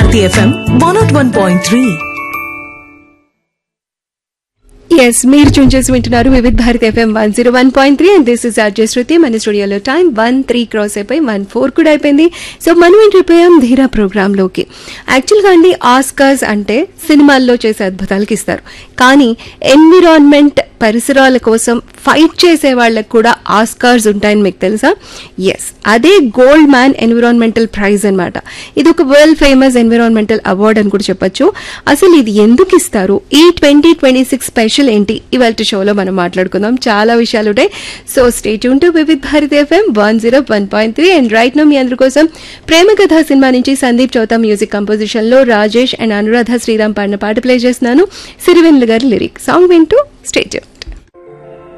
Bharati FM one nought one point three yes మీరు tune చేసి వింటున్నారు Vividh Bharat FM one zero one point three and this is RJ Shruti మన స్టూడియోలో time one three cross అయిపోయి one four కూడా అయిపోయింది సో మనం ఎంట్రిపోయాం ధీరా ప్రోగ్రాంలోకి యాక్చువల్గా అండి ఆస్కార్స్ అంటే సినిమాల్లో చేసే అద్భుతాలకి ఇస్తారు కానీ ఎన్విరాన్మెంట్ పరిసరాల కోసం ఫైట్ చేసే వాళ్ళకి కూడా ఆస్కార్స్ ఉంటాయని మీకు తెలుసా ఎస్ అదే గోల్డ్ మ్యాన్ ఎన్విరాన్మెంటల్ ప్రైజ్ అన్నమాట ఇది ఒక వరల్డ్ ఫేమస్ ఎన్విరాన్మెంటల్ అవార్డ్ అని కూడా చెప్పొచ్చు అసలు ఇది ఎందుకు ఇస్తారు ఈ ట్వంటీ ట్వంటీ సిక్స్ స్పెషల్ ఏంటి ఇవాళ షోలో మనం మాట్లాడుకుందాం చాలా విషయాలు ఉంటాయి సో స్టేట్ ఉంటూ Vividh Bharati FM one zero one point three and right now మీ అందరి కోసం ప్రేమ కథ సినిమా నుంచి సందీప్ చౌతా మ్యూజిక్ కంపోజిషన్ లో రాజేష్ అండ్ అనురాధ శ్రీరామ్ పాడిన పాట ప్లే చేస్తున్నాను సిరివెన్లు గారి లిరిక్ సాంగ్ వింటూ స్టేట్